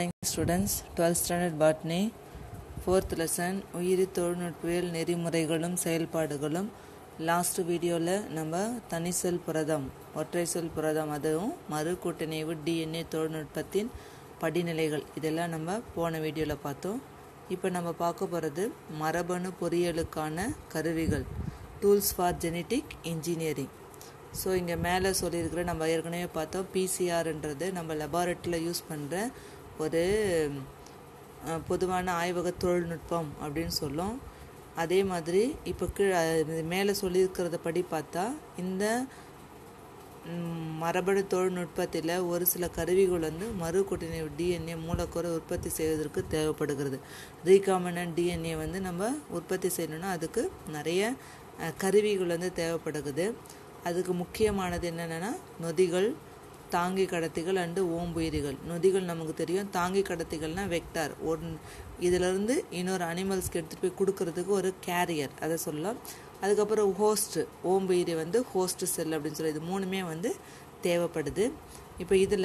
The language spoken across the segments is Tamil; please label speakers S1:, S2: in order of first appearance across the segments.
S1: students twelfth standard botany fourth lesson உயிரி தொழில்நுட்பியல் நெறிமுறைகளும் செயல்பாடுகளும் லாஸ்ட் வீடியோவில் நம்ம தனி செல் புரதம் ஒற்றை செல் புரதம் அதுவும் மறு கூட்டணிவு டிஎன்ஏ தொழில்நுட்பத்தின் படிநிலைகள் இதெல்லாம் நம்ம போன வீடியோவில் பார்த்தோம் இப்போ நம்ம பார்க்க போகிறது மரபணு பொறியியலுக்கான கருவிகள் tools for genetic engineering so இங்கே மேலே சொல்லியிருக்கிற நம்ம ஏற்கனவே பார்த்தோம் பிசிஆர்ன்றது நம்ம லெபார்ட்டரியில் யூஸ் பண்ணுற ஒரு அஹ், பொதுவான ஆய்வக தொழில்நுட்பம் அப்படின்னு சொல்லும் அதே மாதிரி இப்போ கீழே இது மேலே சொல்லியிருக்கிறத படி பார்த்தா இந்த ம், மரபணு தொழில்நுட்பத்தில் ஒரு சில கருவிகள் வந்து மறு கூட்டணி டிஎன்ஏ மூலக்கூறு உற்பத்தி செய்வதற்கு தேவைப்படுகிறது ரீகாமினன்ட் டிஎன்ஏ வந்து நம்ம உற்பத்தி செய்யணும்னா அதுக்கு நிறைய அஹ், கருவிகள் வந்து தேவைப்படுகிறது அதுக்கு முக்கியமானது என்னென்னா நொதிகள் தாங்கி கடத்திகள் அண்டு ஓம்புயிரிகள் நொதிகள் நமக்கு தெரியும் தாங்கி கடத்திகள்னா வெக்டார் ஒன் இதிலிருந்து இன்னொரு அனிமல்ஸ்க்கு எடுத்துகிட்டு போய் கொடுக்கறதுக்கு ஒரு கேரியர் அதை சொல்லலாம் அதுக்கப்புறம் ஹோஸ்ட் ஓம்புயிரி வந்து ஹோஸ்ட் செல் அப்படின்னு சொல்லி இது மூணுமே வந்து தேவைப்படுது இப்போ இதில்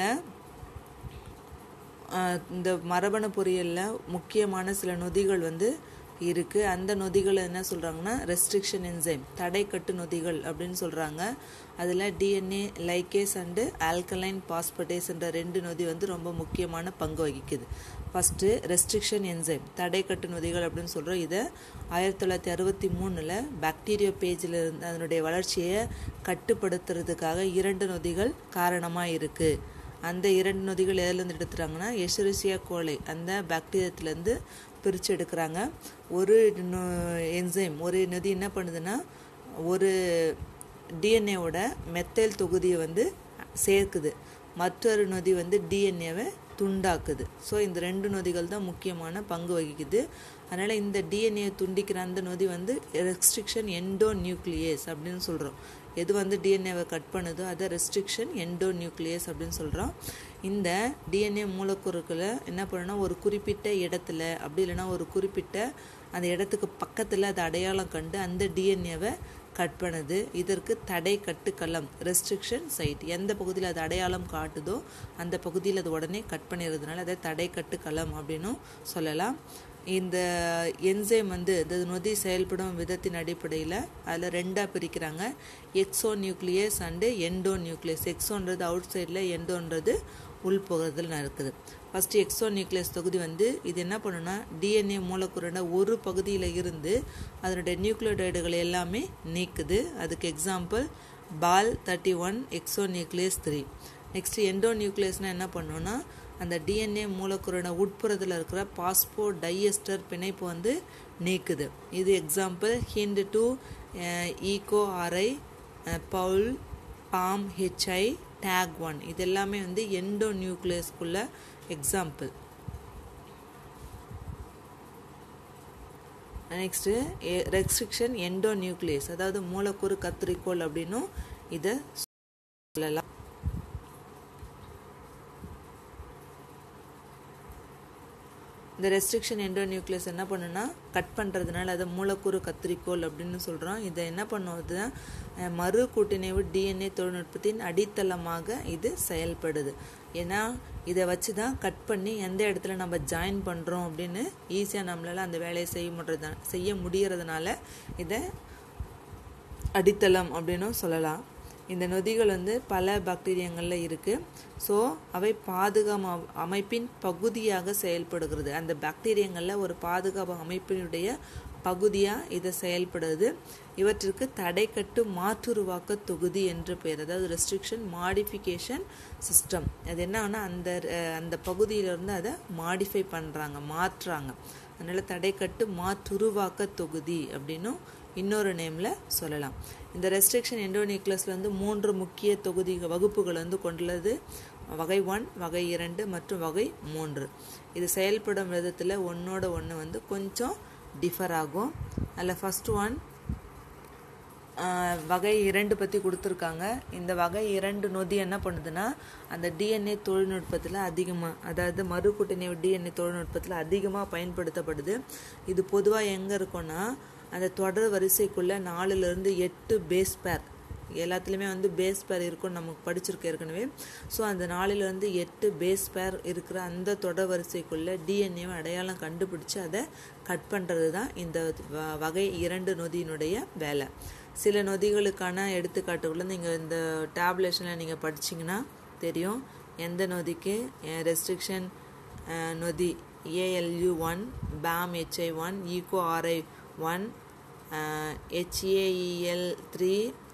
S1: ஆஹ் இந்த மரபணு பொறியியலில் முக்கியமான சில நொதிகள் வந்து இருக்குது அந்த நொதிகள் என்ன சொல்கிறாங்கன்னா ரெஸ்ட்ரிக்ஷன் என்சைம் தடைக்கட்டு நொதிகள் அப்படின்னு சொல்கிறாங்க அதில் டிஎன்ஏ லைகேஸ் அண்டு ஆல்கலைன் பாஸ்படேஸ்ன்ற ரெண்டு நொதி வந்து ரொம்ப முக்கியமான பங்கு வகிக்குது ஃபஸ்ட்டு ரெஸ்ட்ரிக்ஷன் என்சைம் தடைக்கட்டு நொதிகள் அப்படின்னு சொல்கிறோம் இதை ஆயிரத்தி தொள்ளாயிரத்தி அறுபத்தி மூணில் பாக்டீரியா பேஜில் இருந்து அதனுடைய வளர்ச்சியை கட்டுப்படுத்துறதுக்காக இரண்டு நொதிகள் காரணமாக இருக்குது அந்த இரண்டு நொதிகள் எதுலேருந்து எடுத்துறாங்கன்னா எஷரிசியா கோலை அந்த பாக்டீரியத்துலேருந்து பிரித்து எடுக்கிறாங்க ஒரு என்சைம் ஒரு நொதி என்ன பண்ணுதுன்னா ஒரு டிஎன்ஏவோட மெத்தைல் தொகுதியை வந்து சேர்க்குது மற்றொரு நொதி வந்து டிஎன்ஏவை துண்டாக்குது ஸோ இந்த ரெண்டு நொதிகள் தான் முக்கியமான பங்கு வகிக்குது அதனால் இந்த டிஎன்ஏ துண்டிக்கிற அந்த நொதி வந்து ரெஸ்ட்ரிக்ஷன் எண்டோ நியூக்ளியஸ் அப்படின்னு சொல்கிறோம் எது வந்து டிஎன்ஏவை கட் பண்ணுதோ அதை ரெஸ்ட்ரிக்ஷன் எண்டோ நியூக்ளியஸ் அப்படின்னு சொல்கிறோம் இந்த டிஎன்ஏ மூலக்கூறுகளை என்ன பண்ணணும்னா ஒரு குறிப்பிட்ட இடத்துல அப்படி இல்லைன்னா ஒரு குறிப்பிட்ட அந்த இடத்துக்கு பக்கத்தில் அதை அடையாளம் கண்டு அந்த டிஎன்ஏவை கட் பண்ணுது இதற்கு தடை கட்டுக்களம் ரெஸ்ட்ரிக்ஷன் சைட் எந்த பகுதியில் அது அடையாளம் காட்டுதோ அந்த பகுதியில் அது உடனே கட் பண்ணிடுறதுனால அதை தடை கட்டுக்களம் அப்படின்னும் சொல்லலாம் இந்த என்சைம் வந்து இந்த நொதி செயல்படும் விதத்தின் அடிப்படையில் அதில் ரெண்டாக பிரிக்கிறாங்க exonuclease and endonuclease எக்ஸோன்றது அவுட் சைடில் எண்டோன்றது உள்புறத்தில் இருக்குது ஃபஸ்ட்டு எக்ஸோ நியூக்ளியஸ் தொகுதி வந்து இது என்ன பண்ணுன்னா டிஎன்ஏ மூலக்கூறோட ஒரு பகுதியில் இருந்து அதனுடைய நியூக்ளியோடைடுகள் எல்லாமே நீக்குது அதுக்கு example Bal thirty one exonuclease three next எண்டோ நியூக்ளியஸ்னால் என்ன பண்ணோன்னா அந்த டிஎன்ஏ மூலக்கூறோட உட்புறத்தில் இருக்கிற பாஸ்போ டைஎஸ்டர் பிணைப்பு வந்து நீக்குது இது example Hind two Eco RI பவுல் பாம் ஹெச்ஐ டேக் ஒன் இது எல்லாமே வந்து எண்டோ நியூக்ளியஸ்குள்ள example next restriction endonuclease அதாவது மூலக்கூறு கத்திரிக்கோள் அப்படின்னும் இதை சொல்லலாம் இந்த ரெஸ்ட்ரிக்ஷன் எண்டோ நியூக்ளியஸ் என்ன பண்ணுன்னா கட் பண்ணுறதுனால அதை மூலக்கூறு கத்திரிக்கோள் அப்படின்னு சொல்கிறோம் இதை என்ன பண்ணுவது மறு கூட்டிணைவு டிஎன்ஏ தொழில்நுட்பத்தின் அடித்தளமாக இது செயல்படுது ஏன்னா இதை வச்சு தான் கட் பண்ணி எந்த இடத்துல நம்ம ஜாயின் பண்ணுறோம் அப்படின்னு ஈஸியாக நம்மளால் அந்த வேலையை செய்ய முடியறத செய்ய முடியறதுனால இதை அடித்தளம் அப்படின்னும் சொல்லலாம் இந்த நொதிகள் வந்து பல பாக்டீரியங்களில் இருக்குது ஸோ அவை பாதுகாப்பு அமைப்பின் பகுதியாக செயல்படுகிறது அந்த பாக்டீரியங்களில் ஒரு பாதுகாப்பு அமைப்பினுடைய பகுதியாக இது செயல்படுது இவற்றிற்கு தடைக்கட்டு மாற்றுருவாக்க தொகுதி என்று பெயர் அதாவது ரெஸ்ட்ரிக்ஷன் மாடிஃபிகேஷன் சிஸ்டம் அது என்னன்னா அந்த அஹ், அந்த பகுதியிலிருந்து அதை மாடிஃபை பண்ணுறாங்க மாற்றுறாங்க அதனால் தடைக்கட்டு மாற்றுருவாக்க தொகுதி அப்படின்னும் இன்னொரு நேமில் சொல்லலாம் இந்த ரெஸ்ட்ரிக்ஷன் எண்டோநியூக்ளஸில் வந்து மூன்று முக்கிய தொகுதி வகுப்புகள் வந்து கொண்டுள்ளது வகை ஒன் வகை இரண்டு மற்றும் வகை மூன்று இது செயல்படும் விதத்தில் ஒன்றோட ஒன்று வந்து கொஞ்சம் டிஃபர் ஆகும் அதில் ஃபஸ்ட் ஒன் வகை இரண்டு பற்றி கொடுத்துருக்காங்க இந்த வகை இரண்டு நொதி என்ன பண்ணுதுன்னா அந்த டிஎன்ஏ தொழில்நுட்பத்தில் அதிகமாக அதாவது மறு கூட்டணி டிஎன்ஏ தொழில்நுட்பத்தில் அதிகமாக பயன்படுத்தப்படுது இது பொதுவாக எங்கே இருக்கும்னா அந்த தொடர் வரிசைக்குள்ளே நாலுலேருந்து எட்டு பேஸ் பேர் எல்லாத்துலேயுமே வந்து பேஸ் பேர் இருக்கும்னு நமக்கு படிச்சிருக்க ஏற்கனவே ஸோ அந்த நாளில் வந்து எட்டு பேஸ் பேர் இருக்கிற அந்த தொடர் வரிசைக்குள்ளே டிஎன்ஏவை அடையாளம் கண்டுபிடிச்சு அதை கட் பண்ணுறது தான் இந்த வ- வகை இரண்டு நொதியினுடைய வேலை சில நொதிகளுக்கான எடுத்துக்காட்டுகளை நீங்கள் இந்த டேப்லேஷனில் நீங்கள் படிச்சீங்கன்னா தெரியும் எந்த நொதிக்கு ரெஸ்ட்ரிக்ஷன் நொதி ALU one Bam HI one Eco RI one HAEL three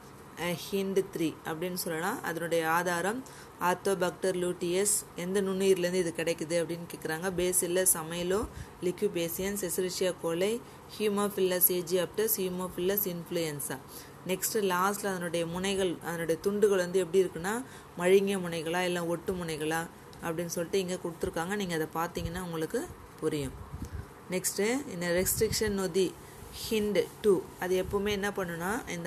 S1: Hind three அப்படின்னு சொல்லலாம் அதனுடைய ஆதாரம் ஆர்த்தோபாக்டர் லூட்டியஸ் எந்த நுண்ணுயிர்லேருந்து இது கிடைக்குது அப்படின்னு கேட்குறாங்க பேசில்ல சமையலோ லிக்யூபேசியன் செசரிஷியா கோலை ஹியூமோஃபில்லஸ் ஏஜியாப்டஸ் ஹியூமோஃபில்லஸ் இன்ஃப்ளூயன்ஸா நெக்ஸ்ட் லாஸ்ட்ல அதனுடைய முனைகள் அதனுடைய துண்டுகள் வந்து எப்படி இருக்குன்னா மழுங்கிய முனைகளா இல்லை ஒட்டு முனைகளா அப்படின்னு சொல்லிட்டு இங்கே கொடுத்துருக்காங்க நீங்கள் அதை பார்த்தீங்கன்னா உங்களுக்கு புரியும் நெக்ஸ்ட்டு இந்த ரெஸ்ட்ரிக்ஷன் நொதி ஹிண்ட் டூ அது எப்பவுமே என்ன பண்ணுன்னா இந்த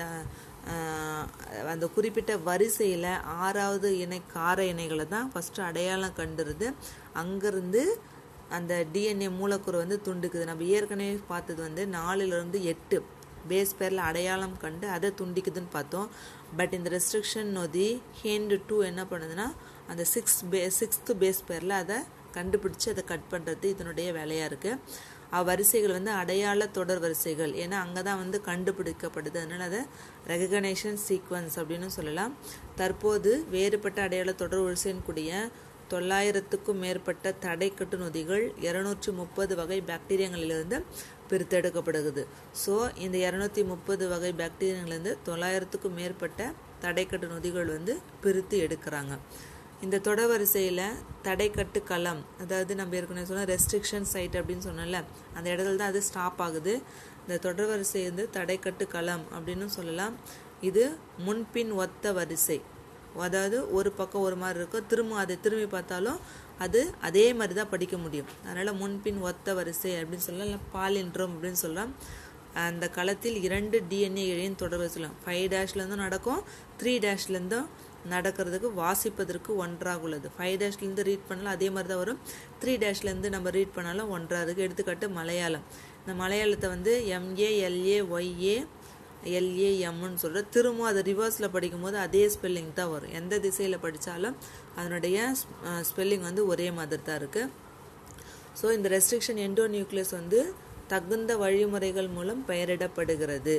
S1: ஆஹ், அந்த குறிப்பிட்ட வரிசையில் ஆறாவது இணை கார இணைகளை தான் ஃபஸ்ட்டு அடையாளம் கண்டுருது அங்கேருந்து அந்த டிஎன்ஏ மூலக்கூறு வந்து துண்டுக்குது நம்ம ஏற்கனவே பார்த்தது வந்து நாலுலேருந்து எட்டு பேஸ் பேரில் அடையாளம் கண்டு அதை துண்டிக்குதுன்னு பார்த்தோம் பட் இந்த ரெஸ்ட்ரிக்ஷன் நொதி ஹேண்ட் டூ என்ன பண்ணுதுன்னா அந்த சிக்ஸ் பே சிக்ஸ்த்து பேஸ் பேரில் அதை கண்டுபிடிச்சு அதை கட் பண்ணுறது இதனுடைய வேலையாக இருக்குது அவ்வரிசைகள் வந்து அடையாள தொடர் வரிசைகள் ஏன்னா அங்கே தான் வந்து கண்டுபிடிக்கப்படுது அதனால் அதை ரெகக்னேஷன் சீக்வன்ஸ் அப்படின்னு சொல்லலாம் தற்போது வேறுபட்ட அடையாள தொடர் வரிசையின் கூடிய தொள்ளாயிரத்துக்கும் மேற்பட்ட தடைக்கட்டு நொதிகள் இரநூற்றி முப்பது வகை பாக்டீரியங்களிலிருந்து பிரித்தெடுக்கப்படுகிறது ஸோ இந்த இரநூத்தி முப்பது வகை பாக்டீரியங்களிலிருந்து தொள்ளாயிரத்துக்கும் மேற்பட்ட தடைக்கட்டு நொதிகள் வந்து பிரித்து எடுக்கிறாங்க இந்த தொடர்வரிசையில் தடைக்கட்டு களம் அதாவது நம்ம ஏற்கனவே சொன்ன ரெஸ்ட்ரிக்ஷன் சைட் அப்படின்னு சொன்னோம்ல அந்த இடத்துல தான் அது ஸ்டாப் ஆகுது இந்த தொடர்வரிசை வந்து தடைக்கட்டு களம் அப்படின்னு சொல்லலாம் இது முன்பின் ஒத்த வரிசை அதாவது ஒரு பக்கம் ஒரு மாதிரி இருக்கும் திரும்ப அதை திரும்பி பார்த்தாலும் அது அதே மாதிரி தான் படிக்க முடியும் அதனால் முன்பின் ஒத்த வரிசை அப்படின்னு சொல்லலாம் இல்லை பாலின்ட்ரோம் அப்படின்னு சொல்லலாம் அந்த களத்தில் இரண்டு டிஎன்ஏ இழையின் தொடர்பு சொல்லலாம் ஃபைவ் டேஷ்லேருந்தும் நடக்கும் த்ரீ டேஷ்லேருந்தும் நடக்கிறதுக்கு வாசிப்பதற்கு ஒன்றாக உள்ளது ஃபைவ் டேஷ்லேருந்து ரீட் பண்ணலாம் அதே மாதிரி தான் வரும் த்ரீ டேஷ்லேருந்து நம்ம ரீட் பண்ணாலும் ஒன்றாக இருக்குது எடுத்துக்காட்டு மலையாளம் இந்த மலையாளத்தை வந்து எம்ஏ எல்ஏ ஒய்ஏ எல்ஏஎம்னு சொல்கிற திரும்ப அதை ரிவர்ஸில் படிக்கும்போது அதே ஸ்பெல்லிங் தான் வரும் எந்த திசையில் படித்தாலும் அதனுடைய ஸ்பெல்லிங் வந்து ஒரே மாதிரி தான் இருக்குது ஸோ இந்த ரெஸ்ட்ரிக்ஷன் எண்டோ நியூக்ளியஸ் வந்து தகுந்த வழிமுறைகள் மூலம் பெயரிடப்படுகிறது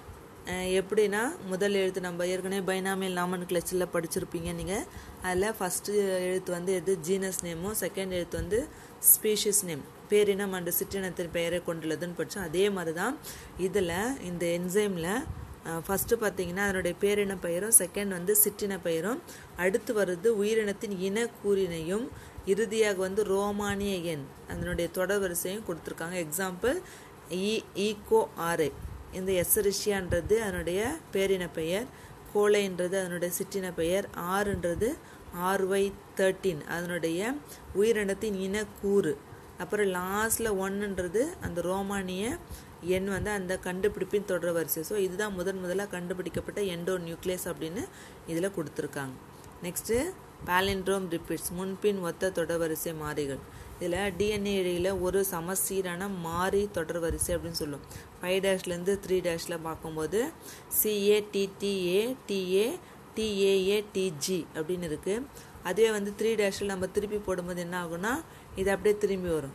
S1: அஹ் எப்படின்னா முதல் எழுத்து நம்ம ஏற்கனவே பைனாமியல் நாமன் கிளச்சில் படிச்சிருப்பீங்க நீங்கள் அதில் ஃபஸ்ட்டு எழுத்து வந்து எது ஜீனஸ் நேமும் செகண்ட் எழுத்து வந்து ஸ்பீஷிஸ் நேம் பேரினம் அண்ட் சிற்றினத்தின் பெயரை கொண்டுள்ளதுன்னு படித்தோம் அதே மாதிரி தான் இதில் இந்த என்சைமில் ஃபஸ்ட்டு பார்த்தீங்கன்னா அதனுடைய பேரின பெயரும் செகண்ட் வந்து சிற்றின பெயரும் அடுத்து வருது உயிரினத்தின் இன கூறினையும் இறுதியாக வந்து ரோமானிய எண் அதனுடைய தொடர் வரிசையும் கொடுத்துருக்காங்க எக்ஸாம்பிள் இ ஈகோ ஆர்ஐ இந்த எஸ்ரிஷியான்றது அதனுடைய பேரின பெயர் கோலைன்றது அதனுடைய சிற்றின பெயர் ஆறுன்றது ஆர்ஒய் தேர்ட்டீன் அதனுடைய உயிரினத்தின் இனக்கூறு அப்புறம் லாஸ்ட்டில் ஒன்றுன்றது அந்த ரோமானிய எண் வந்து அந்த கண்டுபிடிப்பின் தொடர் வரிசை ஸோ இதுதான் முதன் முதலாக கண்டுபிடிக்கப்பட்ட எண்டோ நியூக்ளியஸ் அப்படின்னு இதில் கொடுத்துருக்காங்க நெக்ஸ்ட்டு பாலிண்ட்ரோம் ரிப்பீட்ஸ் முன்பின் ஒத்த தொடர்வரிசை மாறிகள் இதில் டிஎன்ஏ இடையில் ஒரு சமசீரான மாறி தொடர்வரிசை அப்படின்னு சொல்லும் ஃபைவ் டேஷ்லேருந்து த்ரீ டேஷில் பார்க்கும்போது CA TTA TA TAA TG அப்படின்னு இருக்குது அதுவே வந்து த்ரீ டேஷில் நம்ம திருப்பி போடும்போது என்ன ஆகும்னா இது அப்படியே திரும்பி வரும்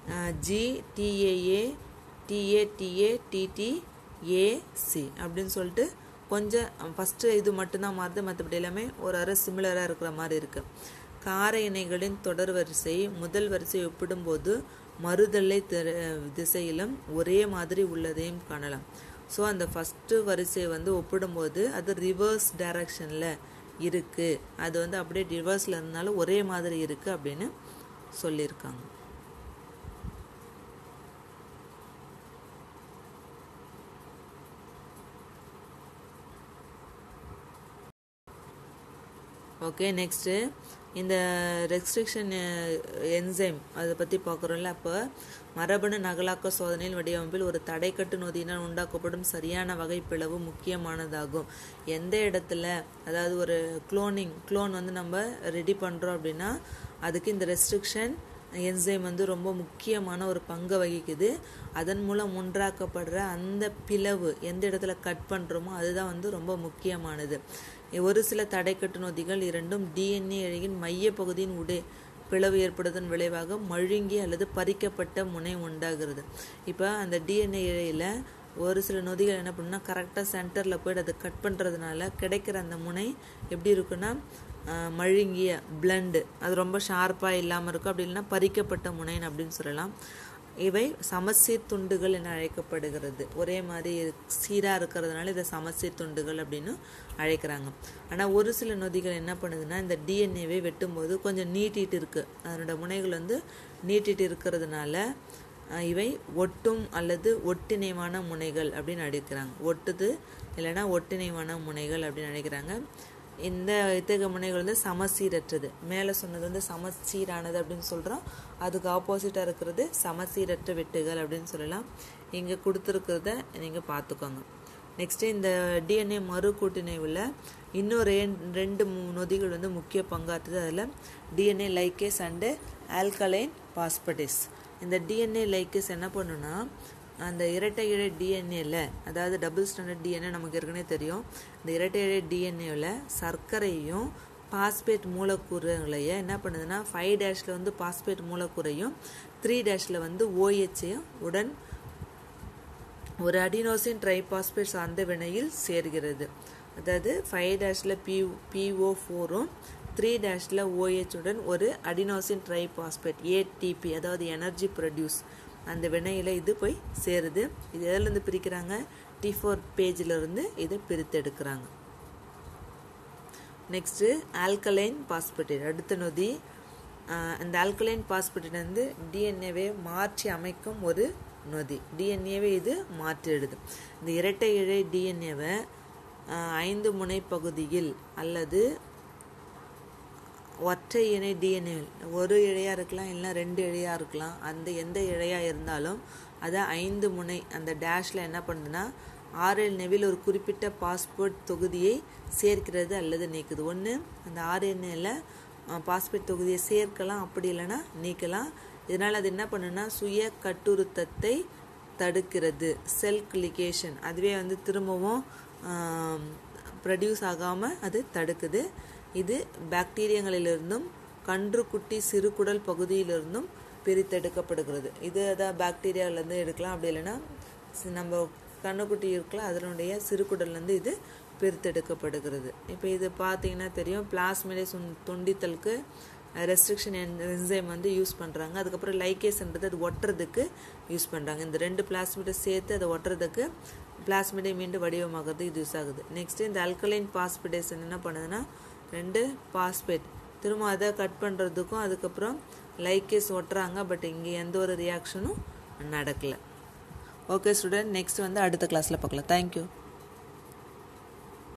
S1: ஜி டிஏஏ டிஏடிஏ டிடிஏசி அப்படின்னு சொல்லிட்டு கொஞ்சம் ஃபஸ்ட்டு இது மட்டும்தான் மாறுது மற்றபடி எல்லாமே ஒரு அரை சிமிலராக இருக்கிற மாதிரி இருக்குது கார இணைகளின் தொடர் வரிசை முதல் வரிசையை ஒப்பிடும்போது மறுதலை திசையிலும் ஒரே மாதிரி உள்ளதையும் காணலாம் ஸோ அந்த ஃபஸ்ட்டு வரிசையை வந்து ஒப்பிடும்போது அது ரிவர்ஸ் டைரக்ஷனில் இருக்குது அது வந்து அப்படியே ரிவர்ஸில் இருந்தாலும் ஒரே மாதிரி இருக்குது அப்படின்னு சொல்லியிருக்காங்க ஓகே நெக்ஸ்ட்டு இந்த ரெஸ்ட்ரிக்ஷன் என்சைம் அதை பற்றி பார்க்குறோம்ல அப்போ மரபணு நகலாக்க சோதனையில் வடிவமைப்பில் ஒரு தடைக்கட்டு நொதியினால் உண்டாக்கப்படும் சரியான வகை பிளவு முக்கியமானதாகும் எந்த இடத்துல அதாவது ஒரு குளோனிங் குளோன் வந்து நம்ம ரெடி பண்ணுறோம் அப்படின்னா அதுக்கு இந்த ரெஸ்ட்ரிக்ஷன் என்சைம் வந்து ரொம்ப முக்கியமான ஒரு பங்கை வகிக்குது அதன் மூலம் உண்டாக்கப்படுற அந்த பிளவு எந்த இடத்துல கட் பண்ணுறோமோ அதுதான் வந்து ரொம்ப முக்கியமானது ஒரு சில தடைக்கட்டு நொதிகள் இரண்டும் டிஎன்ஏ இழையின் மைய பகுதியின் உடை பிளவு ஏற்படுவதன் விளைவாக மழுங்கி அல்லது பறிக்கப்பட்ட முனை உண்டாகிறது இப்போ அந்த டிஎன்ஏ இழையில் ஒரு சில நொதிகள் என்ன பண்ணுன்னா கரெக்டாக சென்டரில் போய்ட்டு அதை கட் பண்ணுறதுனால கிடைக்கிற அந்த முனை எப்படி இருக்குன்னா மழுங்கிய பிளண்டு அது ரொம்ப ஷார்ப்பாக இல்லாமல் இருக்கும் அப்படி இல்லைன்னா பறிக்கப்பட்ட முனைன்னு அப்படின்னு சொல்லலாம் இவை சமச்சீர் துண்டுகள் என அழைக்கப்படுகிறது ஒரே மாதிரி சீராக இருக்கிறதுனால இதை சமச்சீர் துண்டுகள் அப்படின்னு அழைக்கிறாங்க ஆனால் ஒரு சில நொதிகள் என்ன பண்ணுதுன்னா இந்த டிஎன்ஏவை வெட்டும்போது கொஞ்சம் நீட்டிட்டு இருக்குது அதனோட முனைகள் வந்து நீட்டிட்டு இருக்கிறதுனால இவை ஒட்டும் அல்லது ஒட்டிணைவான முனைகள் அப்படின்னு அழைக்கிறாங்க ஒட்டுது இல்லைன்னா ஒட்டிணைவான முனைகள் அப்படின்னு அழைக்கிறாங்க இந்த இத்தகைய முனைகள் வந்து சமசீரற்றது மேலே சொன்னது வந்து சமச்சீரானது அப்படின்னு சொல்கிறோம் அதுக்கு ஆப்போசிட்டாக இருக்கிறது சமசீரற்ற வெட்டுகள் அப்படின்னு சொல்லலாம் இங்கே கொடுத்துருக்கிறத நீங்கள் பார்த்துக்கோங்க நெக்ஸ்ட்டு இந்த டிஎன்ஏ மறு கூட்டிணைவில் இன்னும் ரெ ரெண்டு நொதிகள் வந்து முக்கிய பங்காற்றுது அதில் DNA ligase and alkaline phosphatase இந்த டிஎன்ஏ லைக்கேஸ் என்ன பண்ணுன்னா அந்த இரட்டை இழை டிஎன்ஏல அதாவது டபுள் ஸ்டாண்டர்ட் டிஎன்ஏ நமக்கு ஏற்கனவே தெரியும் இந்த இரட்டை இழை டிஎன்ஏவில் சர்க்கரையும் பாஸ்பேட் மூலக்கூறுகளையும் என்ன பண்ணுதுன்னா ஃபைவ் டேஷில் வந்து பாஸ்பேட் மூலக்கூறையும் த்ரீ டேஷில் வந்து ஓஹெச்சையும் உடன் ஒரு அடினோசின் ட்ரைபாஸ்பேட் சார்ந்த வினையில் சேர்கிறது அதாவது ஃபைவ் டேஷில் பி பிஓ ஃபோரும் த்ரீ டேஷில் ஓஹெச் உடன் ஒரு அடினோசின் ட்ரைபாஸ்பேட் ஏடிபி அதாவது எனர்ஜி ப்ரொடியூஸ் அந்த வினையில் இது போய் சேருது இது எதுலேருந்து பிரிக்கிறாங்க டி ஃபோர் பேஜிலிருந்து இதை பிரித்து எடுக்கிறாங்க நெக்ஸ்ட்டு ஆல்கலைன் பாஸ்பேட்டேட் அடுத்த நொதி அந்த ஆல்கலைன் பாஸ்பேட்டேட் வந்து டிஎன்ஏவை மாற்றி அமைக்கும் ஒரு நொதி டிஎன்ஏவை இது மாற்றிடுது இந்த இரட்டை இழை டிஎன்ஏவை ஐந்து முனை பகுதியில் அல்லது ஒற்றை இணை டிஎன்ஏ ஒரு இழையாக இருக்கலாம் இல்லை ரெண்டு இழையாக இருக்கலாம் அந்த எந்த இழையாக இருந்தாலும் அதை ஐந்து முனை அந்த டேஷில் என்ன பண்ணுதுன்னா ஆர்என்ஏவில் ஒரு குறிப்பிட்ட பாஸ்போர்ட் தொகுதியை சேர்க்கிறது அல்லது நீக்குது ஒன்று அந்த ஆர்என்ஏல பாஸ்பேட் தொகுதியை சேர்க்கலாம் அப்படி இல்லைன்னா நீக்கலாம் இதனால் அது என்ன பண்ணுன்னா சுய கட்டுறுத்தத்தை தடுக்கிறது செல் கிளிகேஷன் அதுவே வந்து திரும்பவும் ப்ரொடியூஸ் ஆகாமல் அது தடுக்குது இது பாக்டீரியங்களிலிருந்தும் கன்றுக்குட்டி சிறுகுடல் பகுதியிலிருந்தும் பிரித்தெடுக்கப்படுகிறது இது அதான் பாக்டீரியாவிலேருந்து எடுக்கலாம் அப்படி இல்லைன்னா நம்ம கண்ணுக்குட்டி இருக்கலாம் அதனுடைய சிறுகுடல்லேருந்து இது பிரித்தெடுக்கப்படுகிறது இப்போ இது பார்த்தீங்கன்னா தெரியும் பிளாஸ்மிடை சுன் துண்டித்தலுக்கு ரெஸ்ட்ரிக்ஷன் என்சைம் வந்து யூஸ் பண்ணுறாங்க அதுக்கப்புறம் லைகேஸ்ன்றது அது ஒட்டுறதுக்கு யூஸ் பண்ணுறாங்க இந்த ரெண்டு பிளாஸ்மிடை சேர்த்து அதை ஒட்டுறதுக்கு பிளாஸ்மிடை மீண்டும் வடிவமாகிறது இது யூஸ் ஆகுது நெக்ஸ்ட்டு இந்த அல்கலைன் பாஸ்பிடேஷன் என்ன பண்ணுதுன்னா ரெண்டு பாஸ்பேட் திரும்ப அதை கட் பண்ணுறதுக்கும் அதுக்கப்புறம் லைக்கேஸ் ஒட்டுறாங்க பட் இங்கே எந்த ஒரு ரியாக்ஷனும் நடக்கலை ஓகே ஸ்டூடெண்ட் நெக்ஸ்ட் வந்து அடுத்த கிளாஸில் பார்க்கலாம் தேங்க்யூ